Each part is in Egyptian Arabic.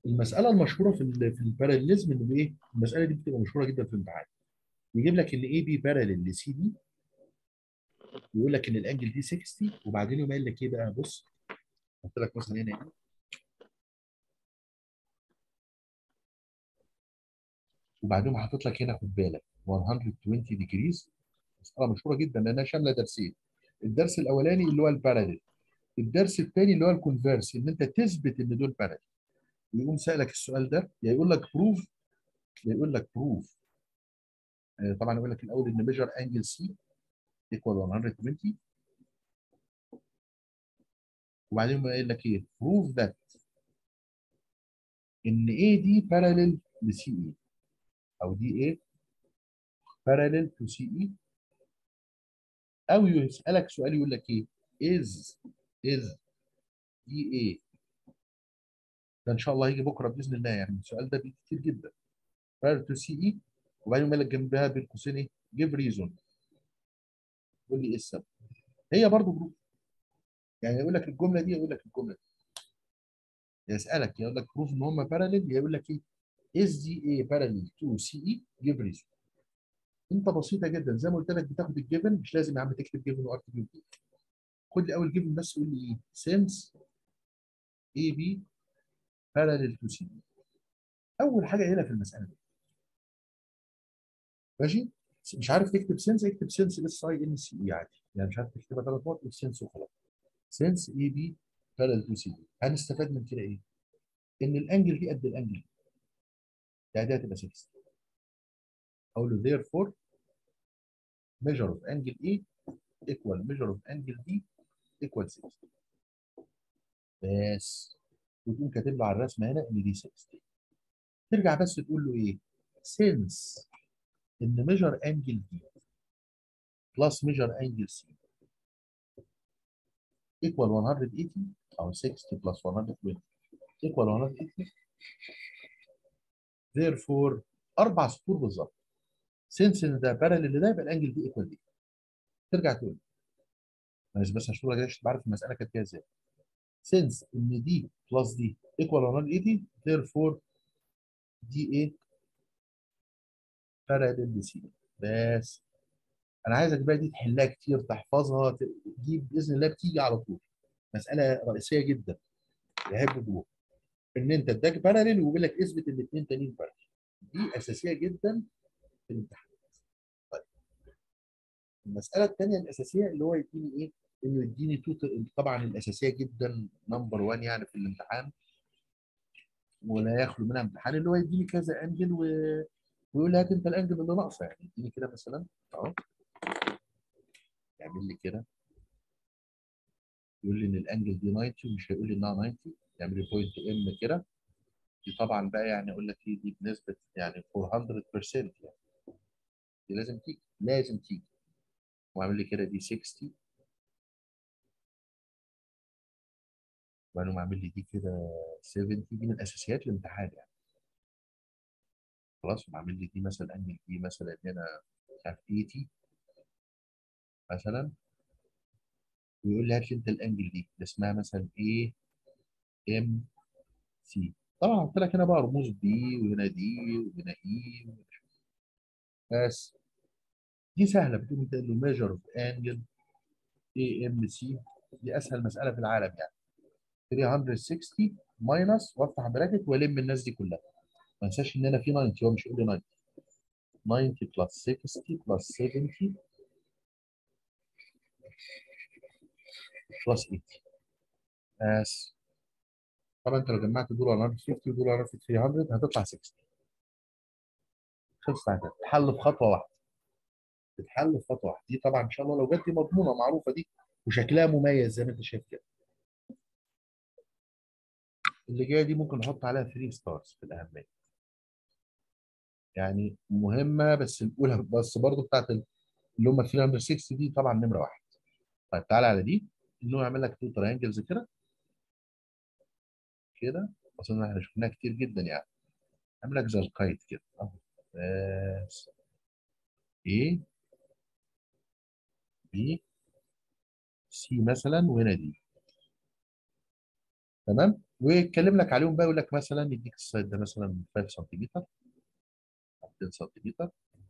المساله المشهوره في ال في الباراليزم انه ايه المساله دي بتبقى مشهوره جدا في الامتحان يجيب لك ان اي بي باراليل لسي دي يقول لك ان الانجل دي 60 وبعدين يقوم قايل لك ايه بقى بص قلت لك مثلا هنا ايه وبعدين حاطط لك هنا خد بالك 120 ديجريز مساله مشهوره جدا لانها شامله درسين الدرس الاولاني اللي هو الباراليل الدرس الثاني اللي هو الكونفيرس ان انت تثبت ان دول باراليل يقوم سالك السؤال ده يا يقول لك بروف يا يقول لك بروف طبعا يقول لك الاول ان ميجر انجل سي ايكوال 120 وبعدين يقوم قايل لك ايه بروف ذات ان ايه دي باراليل لسي اي او دي ايه باراليل تو سي اي او يسالك سؤال يقول لك ايه از از دي ايه ده ان شاء الله هيجي بكره باذن الله يعني السؤال ده بيجي كتير جدا باراليل تو سي اي وبعدين يقول لك جنبها بين قوسين ايه جيف ريزون قول لي ايه السبب هي برضه جروب يعني يقول لك الجمله دي يقول لك الجمله دي يسالك يقول لك بروف ان هم باراليل يقول لك ايه از دي ايه باراليل تو سي اي جيف ريزون انت بسيطه جدا زي ما قلت لك بتاخد الجيفن مش لازم يا عم تكتب جيفن وار تي بي خد لي اول جيفن بس قول لي ايه سينس اي بي باراليل تو سي اول حاجه هنا في المساله دي ماشي مش عارف تكتب سينس اكتب سينس اس اي ان سي اي عادي يعني مش عارف تكتبها ثلاث مرات سينس وخلاص سينس اي بي باراليل تو سي هنستفاد من كده ايه؟ ان الانجل دي قد الانجل دي يعني دي هتبقى 6 اقول له therefore measure of angle A equal measure of angle D equal 6 بس وتقوم كاتب له على الرسمه هنا ان دي 60 ترجع بس تقول له ايه since ان measure angle D plus measure angle C equal 180 او 60 plus 120 equal 180 therefore اربع سطور بالظبط since ان ده باراليل لده يبقى الانجل دي ايكوال دي ترجع تقول معلش بس هشتغل كده عشان تبقى عارف المساله كانت فيها ازاي since ان دي بلس دي ايكوال 180 therefore دي ايه باراليل لسي بس انا عايزك بقى دي تحلها كتير تحفظها دي باذن الله بتيجي على طول مساله رئيسيه جدا يحب جوه ان انت اداك باراليل ويقول لك اثبت ان الاثنين تانيين باراليل دي اساسيه جدا في الامتحان طيب المساله الثانيه الاساسيه اللي هو يديني ايه انه يديني تو طبعا الاساسيه جدا نمبر 1 يعني في الامتحان ولا يخلو منها امتحان اللي هو يديني كذا انجل و... ويقول لي هات انت الانجل اللي ناقصه يعني يديني كده مثلا اهو يعمل لي كده يقول لي ان الانجل دي 90 ومش هيقول لي انها 90 يعمل لي بوينت ام كده دي طبعا بقى يعني اقول لك ايه دي بنسبه يعني 400% يعني دي لازم تيجي لازم تيجي وعامل لي كده دي 60 وبعدين عامل لي دي كده 70 دي من اساسيات الامتحان يعني خلاص وعامل لي دي مثلا انجل دي مثلا هنا مش عارف 80 مثلا ويقول لي هات لي انت الانجل دي اللي اسمها مثلا ايه ام سي طبعا قلت لك هنا بقى رموز دي وهنا دي وهنا اي بس دي سهله بتقول انت له ميجر اوف انجل اي ام سي دي اسهل مساله في العالم يعني 360 ماينس وافتح براكت والم الناس دي كلها ما انساش ان انا في 90 هو مش يقول لي 90 90 بلس 60 بلس 70 بلس 80 بس طبعا انت لو جمعت دول على 50 ودول على 300 هتطلع 60 خلصت على كده تتحل في خطوه واحده تتحل في خطوه واحده دي طبعا ان شاء الله لو جت دي مضمونه معروفه دي وشكلها مميز زي ما انت شايف كده اللي جايه دي ممكن نحط عليها 3 ستارز في الاهميه يعني مهمه بس الاولى بس برضه بتاعت اللي هم 360 دي طبعا نمره واحد طيب تعالى على دي انه يعمل لك تو تريانجلز كده كده اظن احنا شفناها كتير جدا يعني عامل لك زي القيد كده اهو بس ايه بي سي مثلا وهنا دي تمام ويتكلم لك عليهم بقى يقول لك مثلا يديك السايد ده مثلا 5 سنتيمتر 2 سنتيمتر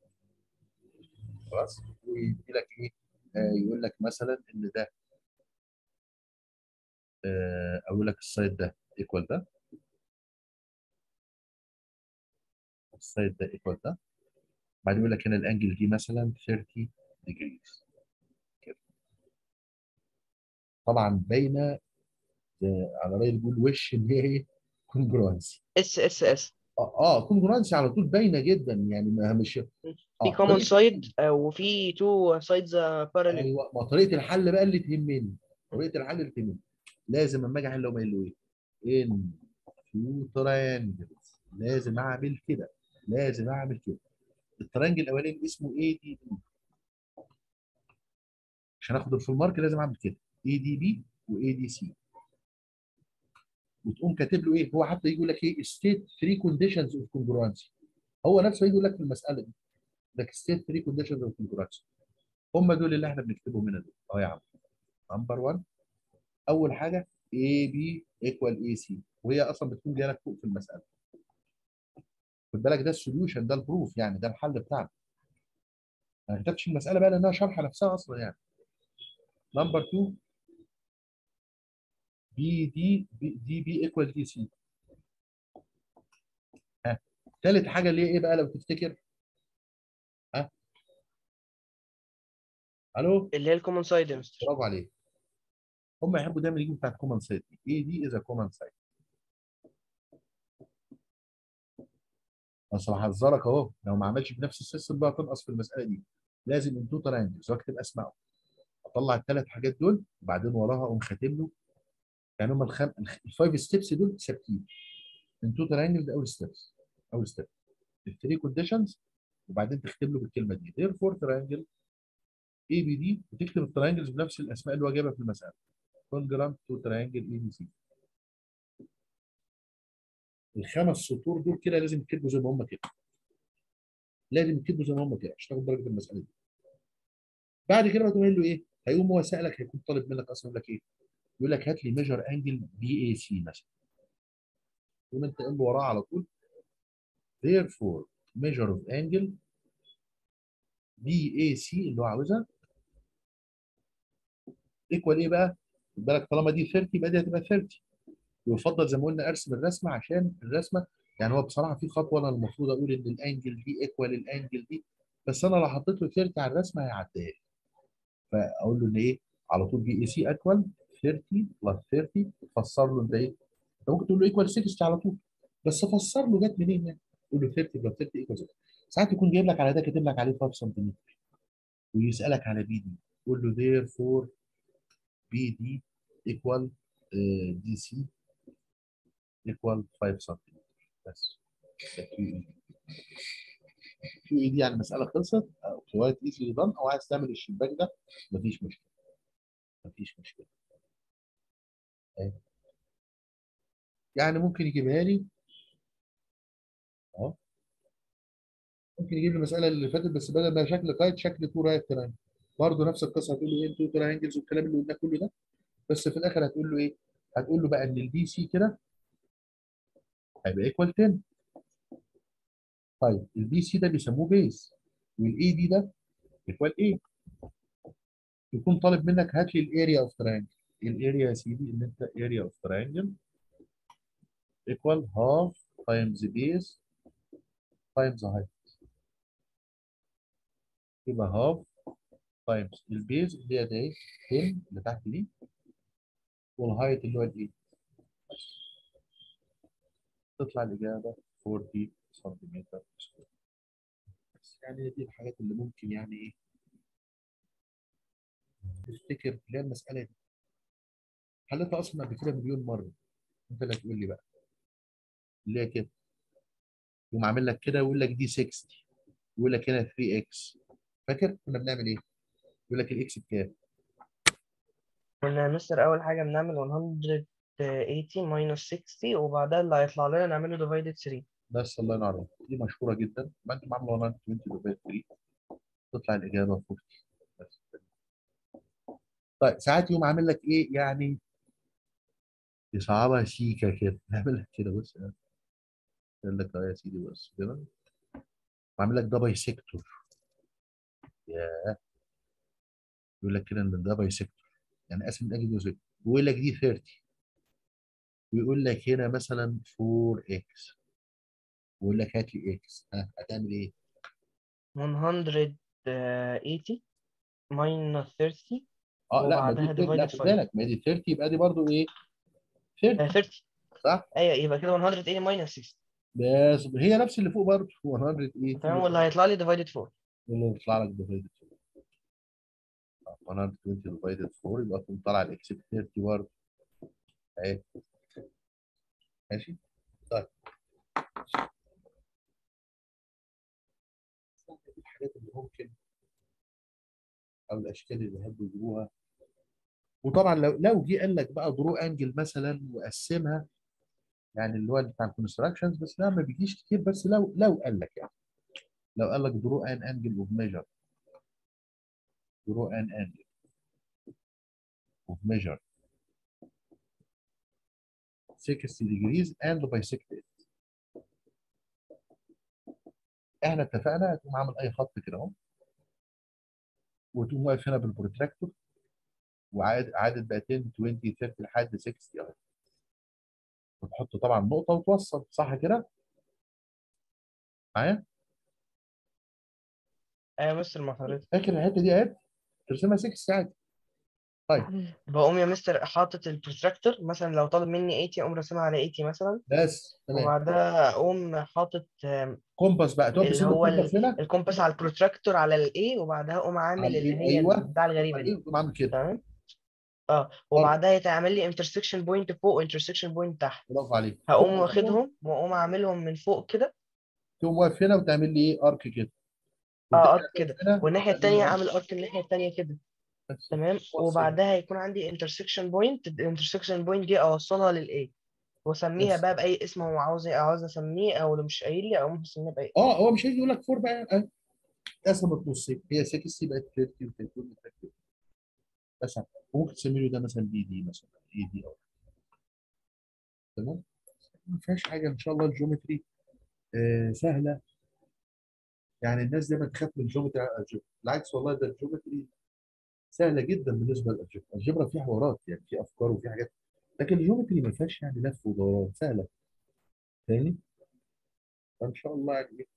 خلاص ويدي لك ايه آه يقول لك مثلا ان ده آه او يقول لك السايد ده ايكوال ده السايد ده ايكوال ده بعدين يقول لك هنا الانجل دي مثلا 30 degrees كده طبعا باينه آه، على راي بيقول وش ان هي ايه كونجرونسي اس اس اس اه اه كونجرونسي على طول باينه جدا يعني ما مش في اه كومن طريقة- سايد وفي تو سايدز باراليل ايوه ما طريقه الحل بقى اللي تهمني طريقه الحل اللي تهمني لازم اما اجي احل هم قايل له ايه؟ ان تو تراينجلز لازم اعمل كده لازم اعمل كده الترينجل الاولاني اسمه اي دي بي عشان اخد الفول مارك لازم اعمل كده اي دي بي واي دي سي وتقوم كاتب له ايه هو حتى يقول لك ايه ستيت 3 كونديشنز اوف كونجرونسي هو نفسه يقول لك في المساله دي لك ستيت 3 كونديشنز اوف كونجرونسي هم دول اللي احنا بنكتبهم هنا دول اه يا عم نمبر 1 اول حاجه اي بي ايكوال اي سي وهي اصلا بتكون جايه لك فوق في المساله خد بالك ده السوليوشن ده البروف يعني ده الحل بتاعنا ما كتبتش المساله بقى لانها شرحه نفسها اصلا يعني نمبر 2 بي دي بي دي بي ايكوال دي سي ها ثالث حاجه اللي هي ايه بقى لو تفتكر ها الو اللي هي الكومن سايد يا مستر برافو عليك هم يحبوا دايما يجيبوا بتاعت كومن سايت ايه دي از كومن سايت بس بحذرك اهو لو ما عملش بنفس السيستم بقى تنقص في المساله دي لازم ان توتال انجلز واكتب اسمائهم اطلع الثلاث حاجات دول وبعدين وراها اقوم خاتم له يعني هم الخم... الفايف ستيبس دول ثابتين ان توتال انجل ده اول ستيبس اول ستيب الثري كونديشنز وبعدين تختم له بالكلمه دي دير فور ترينجل اي بي دي وتكتب الترينجلز بنفس الاسماء اللي هو جايبها في المساله كونجرانت تو ترينجل اي بي سي الخمس سطور دول كده لازم يتكتبوا زي ما هم كده لازم يتكتبوا زي ما هم كده عشان تاخد درجه المساله دي بعد كده بقى تقول له ايه هيقوم هو سالك هيكون طالب منك اصلا يقول لك ايه يقول لك هات لي ميجر انجل بي اي سي مثلا تقوم انت قول له وراه على طول therefore measure of angle بي اي سي اللي هو عاوزها ايكوال ايه بقى؟ خد بالك طالما دي 30 يبقى دي هتبقى 30 ويفضل زي ما قلنا ارسم الرسمه عشان الرسمه يعني هو بصراحه في خطوه انا المفروض اقول ان الانجل دي ايكوال الانجل دي بس انا لو حطيت له 30 على الرسمه هيعديها لي فاقول له ان ايه على طول بي اي سي ايكوال 30 بلس 30 فسر له انت ايه؟ انت ممكن تقول له ايكوال 60 على طول بس فسر له جت منين يعني؟ قول له 30 بلس 30 ايكوال 60 ساعات يكون جايب لك على ده كاتب لك عليه 5 سنتيمتر ويسالك على بي دي قول له therefore بي دي ايكوال دي سي ايكوال 5 سنتيمتر بس كيو اي دي يعني المساله خلصت او روايه ايزي دان او عايز تعمل الشباك ده مفيش مشكله مفيش مشكله أهي. يعني ممكن يجيبها لي اهو ممكن يجيب لي المساله اللي فاتت بس بدل ما شكل قايد شكل تو رايت تراينجل برضه نفس القصه هتقول له ايه تو تراينجلز والكلام اللي قلناه كله ده بس في الاخر هتقول له ايه؟ هتقول له بقى ان البي سي كده هيبقى ايكوال 10 طيب البي سي ده بيسموه بيز والاي دي ده ايكوال ايه؟ يكون طالب منك هات لي الاريا اوف تراينجل الاريا يا سيدي ان انت اريا اوف تراينجل ايكوال هاف تايمز بيز تايمز هايت يبقى هاف تايمز البيز اللي هي ده ايه 10 اللي تحت دي والهايت اللي هو الايه تطلع الاجابه 40 سنتيمتر سكوير بس يعني دي الحاجات اللي ممكن يعني ايه تفتكر اللي هي المساله دي حلتها اصلا قبل كده مليون مره انت اللي هتقول لي بقى اللي هي كده يقوم عامل لك كده ويقول لك دي 60 يقول لك هنا 3 اكس فاكر كنا بنعمل ايه؟ يقول لك الاكس بكام؟ كنا يا مستر أول حاجة بنعمل 180 minus 60 وبعدها اللي هيطلع لنا نعمله divided 3 بس الله ينور عليك دي مشهوره جدا ما انت عامله 120 ديفايد 3 تطلع الاجابه 40 بس طيب ساعات يقوم عامل لك ايه يعني يصعبها سيكا كده نعمل لك كده بص يقول لك اه يا سيدي بص كده وعامل لك ده بايسكتور ياه يقول لك كده ان ده بايسكتور يعني قاسم الاجل جزء ويقول لك دي 30 ويقول لك هنا مثلا 4 اكس ويقول لك هات لي اكس ها هتعمل ايه؟ 180 minus 30 اه لا ما دي وبعدها 30 لا divided خد 5 بالك ما دي 30 يبقى دي برضو ايه؟ 30 آه، 30 صح؟ ايوه يبقى كده 180 minus 60 بس هي نفس اللي فوق برضه 100 ايه؟ تمام واللي هيطلع لي divided 4 اللي يطلع لك ديفايدد 4 120 ديفايدد 4 يبقى تقوم طالع الاكس ب 30 برضه اهي ماشي؟ طيب الحاجات اللي ممكن او الاشكال اللي يحبوا يجيبوها وطبعا لو لو جه قال لك بقى درو انجل مثلا وقسمها يعني اللي هو بتاع الكونستراكشنز بس ده ما بيجيش كتير بس لو لو قال لك يعني لو قال لك درو ان انجل اوف ميجر درو ان انجل اوف ميجر 60 degrees and bisect it احنا اتفقنا تقوم عامل اي خط كده اهو وتقوم واقف هنا بالبروتراكتور وعاد عادد بقى 10 20 30 لحد 60 اهو وتحط طبعا نقطه وتوصل صح كده؟ معايا؟ ايوه يا مستر مع حضرتك فاكر الحته دي اهي ترسمها 60 عادي طيب بقوم يا مستر حاطط البروتراكتور مثلا لو طالب مني 80 اقوم راسمها على 80 مثلا بس تمام وبعدها اقوم حاطط آم، كومباس بقى تقوم اللي تسيب هو الكومباس ال- هنا الكومباس على البروتراكتور على الاي وبعدها اقوم على عامل اللي الايه هي ايوه البتاع الغريبه على دي الايه وتقوم عامل كده تمام اه وبعدها يتعمل لي انترسكشن بوينت فوق وانترسكشن بوينت تحت برافو عليك هقوم تقوم واخدهم واقوم عاملهم من فوق كده تقوم واقف هنا وتعمل لي ايه ارك كده اه وترجع ارك تقف كده هنا والناحيه وتعمل لي التانيه ارك اعمل ارك الناحيه التانيه كده بس تمام وصل وبعدها يكون عندي انترسكشن بوينت الانترسكشن بوينت دي اوصلها للاي واسميها بس بقى باي اسم هو عاوز عاوز اسميه او لو مش قايل لي اقوم مسميها باي اه هو مش هيجي يقول لك فور بقى آه. قسمت نصين هي 60 بقت 30 و 30 و 30 بس ممكن تسمي له ده مثلا بي دي مثلا اي دي او تمام ما فيهاش حاجه ان شاء الله الجيومتري آه سهله يعني الناس دايما تخاف من الجيومتري على الجبر بالعكس والله ده الجيومتري سهله جدا بالنسبه للالجبرا الجبرا فيها حوارات يعني في افكار وفي حاجات لكن الجيومتري ما فيهاش يعني لف ودوران سهله فاهمني فان شاء الله يعني